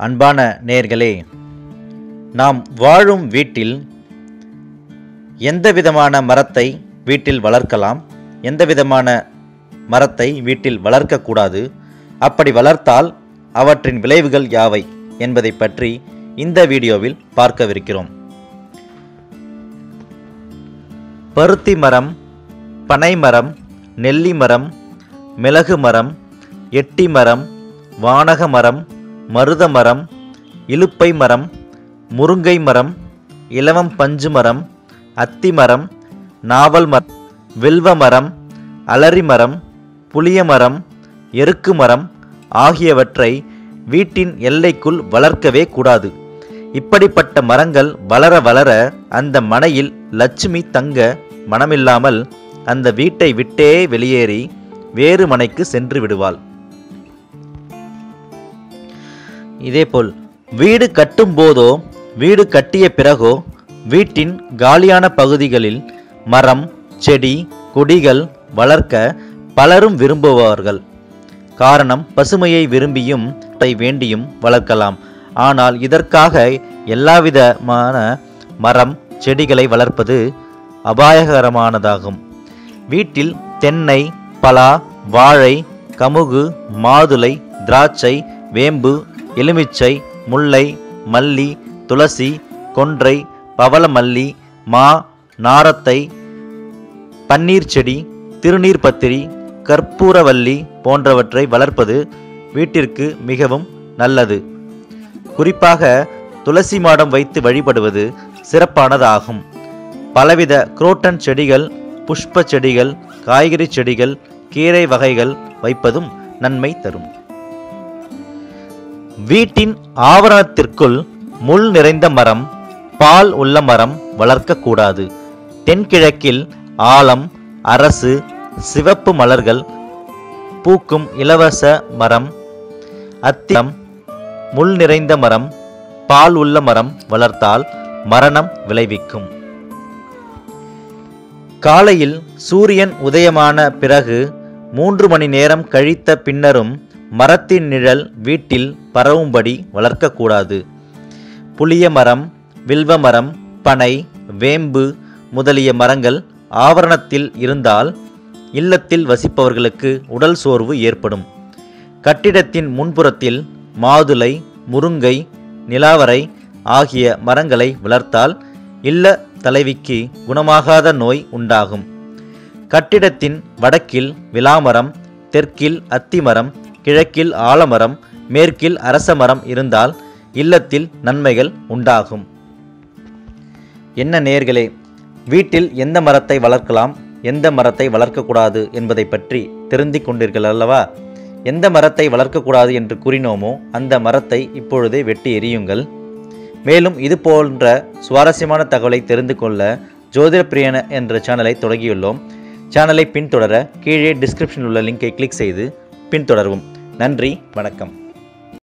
அன்பான நேயர்களே நாம் வாழும் வீட்டில் எந்த விதமான மரத்தை வீட்டில் வளர்க்கலாம் எந்த விதமான மரத்தை வீட்டில் வளர்க்கக்கூடாது அப்படி வளர்த்தால் அவற்றின் விளைவுகள் யாவை என்பதை பற்றி இந்த வீடியோவில் பார்க்கவிருக்கிறோம் பருத்தி மரம் பனை மரம் நெல்லி மரம் மிளகு மரம் எட்டி மரம் வானக மரம் மருத மரம் இலுப்பை மரம் முருங்கை மரம் இலவம் பஞ்சு மரம் அத்தி மரம் நாவல் மரம் வில்வ மரம் அலரி மரம் புளிய மரம் எருக்கு மரம் ஆகியவற்றை வீட்டின் எல்லைக்குள் வளர்க்கவே கூடாது இப்படிப்பட்ட மரங்கள் வளர வளர அந்த மனையில் லட்சுமி தங்க மனமில்லாமல் அந்த வீட்டை விட்டே வெளியேறி வேறு மனைக்கு சென்று விடுவாள் இதேபோல் வீடு கட்டும் போதோ வீடு கட்டிய பிறகோ வீட்டின் காலியான பகுதிகளில் மரம் செடி கொடிகள் வளர்க்க பலரும் விரும்புவார்கள் காரணம் பசுமையை விரும்பியும் தை வேண்டியும் வளர்க்கலாம் ஆனால் இதற்காக எல்லாவிதமான மரம் செடிகளை வளர்ப்பது அபாயகரமானதாகும் வீட்டில் தென்னை பலா வாழை கமுகு மாதுளை திராட்சை வேம்பு எலுமிச்சை முல்லை மல்லி துளசி கொன்றை பவளமல்லி மா நாரத்தை பன்னீர் செடி திருநீர் பத்திரி கற்பூரவல்லி போன்றவற்றை வளர்ப்பது வீட்டிற்கு மிகவும் நல்லது குறிப்பாக துளசி மாடம் வைத்து வழிபடுவது சிறப்பானதாகும் பலவித குரோட்டன் செடிகள் புஷ்ப செடிகள் காய்கறி செடிகள் கீரை வகைகள் வைப்பதும் நன்மை தரும் வீட்டின் ஆவரணத்திற்குள் முள் நிறைந்த மரம் பால் உள்ள மரம் வளர்க்கக்கூடாது தென்கிழக்கில் ஆலம் அரசு சிவப்பு மலர்கள் பூக்கும் இலவச மரம் அத்தியம் முள் நிறைந்த மரம் பால் உள்ள மரம் வளர்த்தால் மரணம் விளைவிக்கும் காலையில் சூரியன் உதயமான பிறகு மூன்று மணி நேரம் கழித்த பின்னரும் மரத்தின் நிழல் வீட்டில் பரவும்படி வளர்க்கக்கூடாது புளிய மரம் வில்வ மரம் பனை வேம்பு முதலிய மரங்கள் ஆவரணத்தில் இருந்தால் இல்லத்தில் வசிப்பவர்களுக்கு உடல் சோர்வு ஏற்படும் கட்டிடத்தின் முன்புறத்தில் மாதுளை முருங்கை நிலாவரை ஆகிய மரங்களை வளர்த்தால் இல்ல தலைவிக்கு குணமாகாத நோய் உண்டாகும் கட்டிடத்தின் வடக்கில் விலாமரம் தெற்கில் அத்திமரம் கிழக்கில் ஆலமரம் மேற்கில் அரச மரம் இருந்தால் இல்லத்தில் நன்மைகள் உண்டாகும் என்ன நேர்களே வீட்டில் எந்த மரத்தை வளர்க்கலாம் எந்த மரத்தை வளர்க்கக்கூடாது என்பதை பற்றி தெரிந்து கொண்டீர்கள் அல்லவா எந்த மரத்தை வளர்க்கக்கூடாது என்று கூறினோமோ அந்த மரத்தை இப்பொழுதே வெட்டி எறியுங்கள் மேலும் இது போன்ற சுவாரஸ்யமான தகவலை தெரிந்து கொள்ள ஜோதிட பிரியன என்ற சேனலை தொடங்கியுள்ளோம் சேனலை பின்தொடர கீழே டிஸ்கிரிப்ஷனில் உள்ள லிங்கை கிளிக் செய்து பின்தொடரவும் நன்றி வணக்கம்